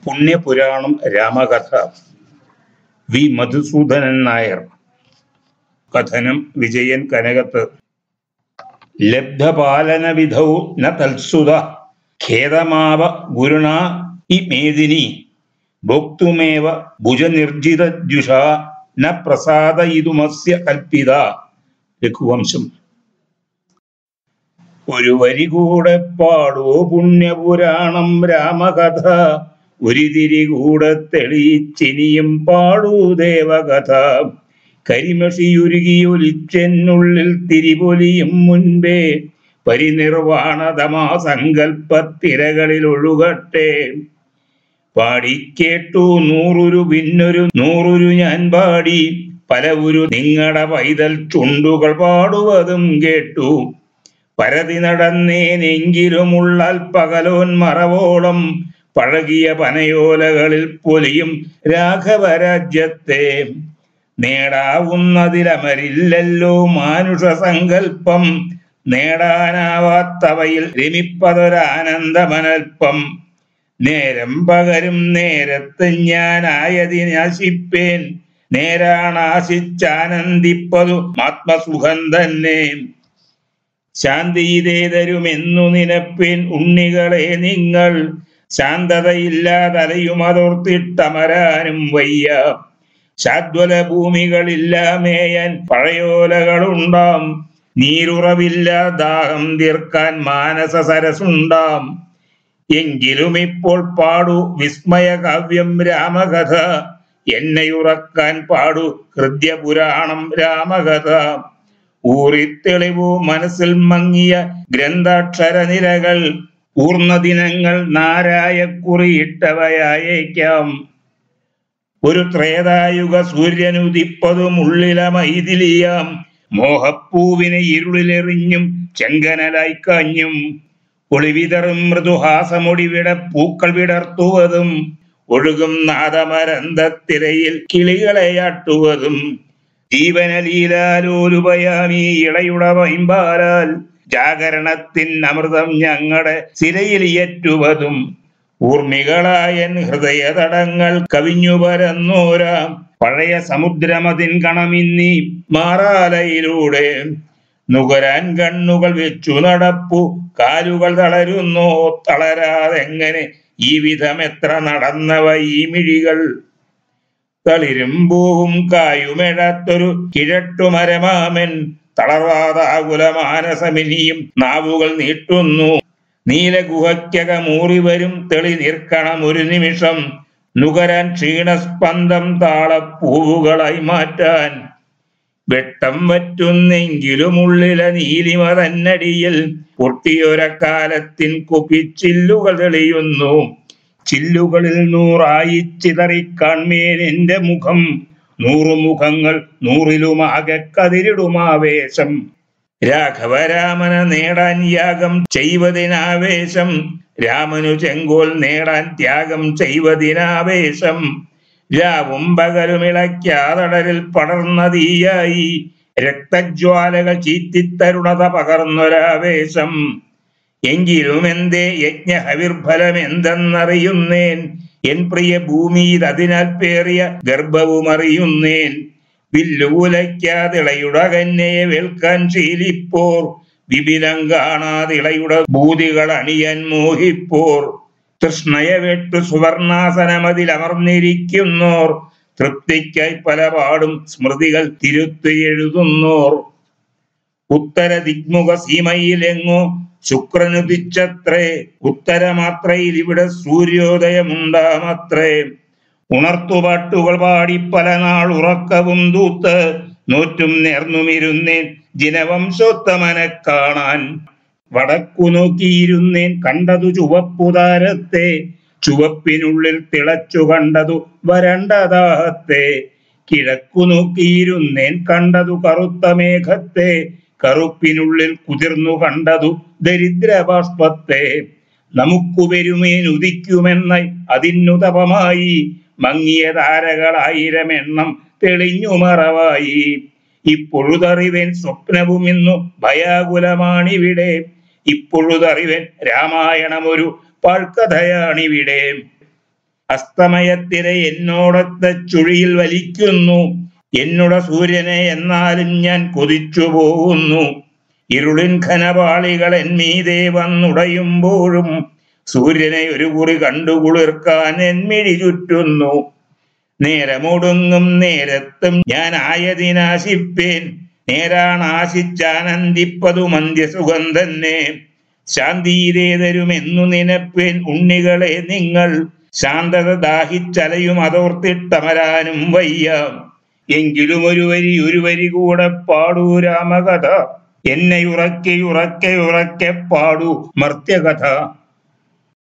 പുണ്യപുരാണം രാമകഥ വി മധുസൂദനൻ നായർ കഥനം വിജയൻ കനകത്ത് ലബ്ധപാലന വിധൗ ന തത്സുത ഖേദമാവ ഗുരുണ ഇ മേദിനി ഭോക്തുമേവ ഭുജനിർജിതദ്യുഷ ന പ്രസാദയിതുമസ്യ കൽപ്പിത രഘുവംശം ഒരു വരി കൂടെ പാടൂ പുണ്യപുരാണം രാമകഥ ഒരു തിരി കൂടെ തെളിയിച്ചിനിയും പാടൂ ദേവകഥ കരിമഷിയുരുകിയൊലിച്ചെന്നുള്ളിൽ തിരിപൊലിയും മുൻപേ പരിനിർവാണതമാ സങ്കല്പത്തിരകളിൽ ഒഴുകട്ടെ പാടിക്കേട്ടു നൂറൊരു പിന്നൊരു നൂറൊരു ഞാൻ പാടി പലവുരു നിങ്ങളുടെ പൈതൽ ചുണ്ടുകൾ പാടുവതും കേട്ടു പരതി നടന്നേനെങ്കിലുമുള്ള പകലോൻ മറവോളം പഴകിയ പനയോലകളിൽ പൊലിയും രാഘവരാജ്യത്തെ നേടാവുന്നതിലമരില്ലല്ലോ മാനുഷ സങ്കല്പം നേടാനാവാത്തവയിൽ രമിപ്പതൊരാനന്ദമനൽപ്പം നേരം പകരും നേരത്ത് ഞാൻ ആയതിനാശിപ്പേൻ നേരാണാശിച്ചാനന്ദിപ്പതു ആത്മസുഖം തന്നെ ശാന്തി ഇതേ തരുമെന്നു നിനപ്പേൻ ഉണ്ണികളെ നിങ്ങൾ ശാന്തതയില്ലാതലയുമതോർത്തിട്ടമരാനും വയ്യ ശാദ്വല ഭൂമികളില്ലാമേയൻ പഴയോലകളുണ്ടാം നീരുറവില്ല ദാഹം തീർക്കാൻ മാനസ സരസുണ്ടാം എങ്കിലും ഇപ്പോൾ പാടു വിസ്മയ കാവ്യം രാമകഥ എന്നെയുറക്കാൻ പാടു ഹൃദ്യപുരാണം രാമകഥ ഊറിത്തെളിവു മനസ്സിൽ മങ്ങിയ ഗ്രന്ഥാക്ഷര നിരകൾ പൂർണ്ണ ദിനങ്ങൾ നാരായ കുറിയിട്ടവയായേക്കാം ഒരു ത്രേതായുഗ സൂര്യനുദിപ്പതും ഉള്ളില മൈതിലിയാം മോഹപ്പൂവിനെ ഇരുളിലെറിഞ്ഞും ചെങ്കനലായി കാഞ്ഞും ഒളിവിതറും മൃദുഹാസമൊടിവിട പൂക്കൾ വിടർത്തുവതും ഒഴുകും നാദമരന്തത്തിരയിൽ കിളികളെയാട്ടുവതും ജീവനലീലാലോലുപയാമീ ഇളയുടെ വൈമ്പാലാൽ ജാഗരണത്തിൻ അമൃതം ഞങ്ങളുടെ സിരയിലിയറ്റുവതും ഊർമികളായൻ ഹൃദയതടങ്ങൾ കവിഞ്ഞു പരന്നോരാം പഴയ സമുദ്രമതിൻ കണമിന്നി മാറാലയിലൂടെ നുകരാൻ കണ്ണുകൾ വെച്ചു നടപ്പു കാലുകൾ തളരുന്നോ തളരാതെങ്ങനെ ഈ വിധം എത്ര നടന്നവ ഈ മിഴികൾ തളിരും പൂവും കായുമെഴാത്തൊരു കിഴട്ടുമരമാമൻ തളർവാതാകുല മാനസമിനിയും നാവുകൾ നീട്ടുന്നു നീലഗുഹയ്ക്കകമൂറി വരും തെളി നിൽക്കണം ഒരു നിമിഷം നുകരാൻ ക്ഷീണസ്പന്ദം താളപ്പൂവുകളായി മാറ്റാൻ വെട്ടം വറ്റുന്നെങ്കിലും ഉള്ളില നീലിമ തന്നടിയിൽ പൊട്ടിയൊരക്കാലത്തിൻ കുപ്പിച്ചില്ലുകൾ തെളിയുന്നു ചില്ലുകളിൽ നൂറായി ചിതറിക്കാൺമേൻ എന്റെ മുഖം നൂറുമുഖങ്ങൾ നൂറിലുമാകെ കതിരിടുമാവേശം രാഘവരാമന നേടാൻ യാഗം ചെയ്വതിനാവേശം രാമനു ചെങ്കോൽ നേടാൻ ത്യാഗം ചെയ്വതിനാവേശം രാവും പകലും ഇളയ്ക്കാതടരിൽ പടർന്ന തീയായി രക്തജ്വാലകൾ ചീറ്റിത്തരുണത പകർന്നൊരാവേശം എങ്കിലും എന്തേ യജ്ഞഹവിർഫലം എന്തെന്നറിയുന്നേൻ എൻ പ്രിയ ഭൂമിയിൽ അതിനാൽ പേറിയ ഗർഭവും അറിയുന്നേൻ വില്ലുകുലയ്ക്കാതിളയുടെ കന്യയെ വേൽക്കാൻ ശീലിപ്പോർ വിപിലം കാണാതിളയുടെ ഭൂതികൾ അണിയാൻ മോഹിപ്പോർ തൃഷ്ണയ വെട്ടു സുവർണാസനമതിൽ അമർന്നിരിക്കുന്നോർ തൃപ്തിക്കായി പലപാടും സ്മൃതികൾ തിരുത്തി എഴുതുന്നോർ ഉത്തര ദിഗ്മുഖ സീമയിലെങ്ങോ ശുക്രനുദിച്ചത്രേ ഉത്തരമാത്രയിൽ ഇവിടെ സൂര്യോദയമുണ്ടാമത്രേ ഉണർത്തുപാട്ടുകൾ പാടി പല നാൾ ഉറക്കവും തൂത്ത് നോറ്റും നേർന്നുമിരുന്നേൻ ജിനവംശോത്തമനെ കാണാൻ വടക്കു നോക്കിയിരുന്നേൻ കണ്ടതു ചുവപ്പുതാരത്തെ ചുവപ്പിനുള്ളിൽ തിളച്ചു കണ്ടതു വരണ്ടദാഹത്തെ കിഴക്കു നോക്കിയിരുന്നേൻ കണ്ടതു കറുത്ത മേഘത്തെ കറുപ്പിനുള്ളിൽ കുതിർന്നു കണ്ടതു ദരിദ്രബാഷ്പത്തെ നമുക്കു വരുമേൻ ഉദിക്കുമെന്നായി അതിനുതപമായി മങ്ങിയ താരകളായിരം എണ്ണം തെളിഞ്ഞു മറവായി ഇപ്പൊഴുതറിവൻ സ്വപ്നവും ഇന്നു ഭയാകുലമാണിവിടെ ഇപ്പൊഴുതറിവൻ രാമായണമൊരു പാഴ്ക്കഥയാണിവിടെ അസ്തമയത്തിര എന്നോടൊത്ത ചുഴിയിൽ വലിക്കുന്നു എന്നുടെ സൂര്യനെ എന്നാലും ഞാൻ കൊതിച്ചു പോകുന്നു ഇരുളിൻ ഘനപാളികൾ എന്മീതെ വന്നുടയുമ്പോഴും സൂര്യനെ ഒരു കുറി കണ്ടു കുളിർക്കാൻ എന്മിഴി ചുറ്റുന്നു നേരമൊടുങ്ങും നേരത്തും ഞാൻ ആയതിനാശിപ്പേൻ നേരാണ് ആശിച്ചാനന്ദിപ്പതു മന്ത്യസുഖം തന്നെ ശാന്തിയിലേതരുമെന്നു നിനപ്പേൻ ഉണ്ണികളെ നിങ്ങൾ ശാന്തത ദാഹിച്ചലയും അതോർത്തിട്ടമരാനും വയ്യ എങ്കിലും ഒരു വരി ഒരു വരി കൂടെ പാടൂ രാമകഥ എന്നെ ഉറക്കെ ഉറക്കെ ഉറക്കെ പാടൂ മർത്യകഥ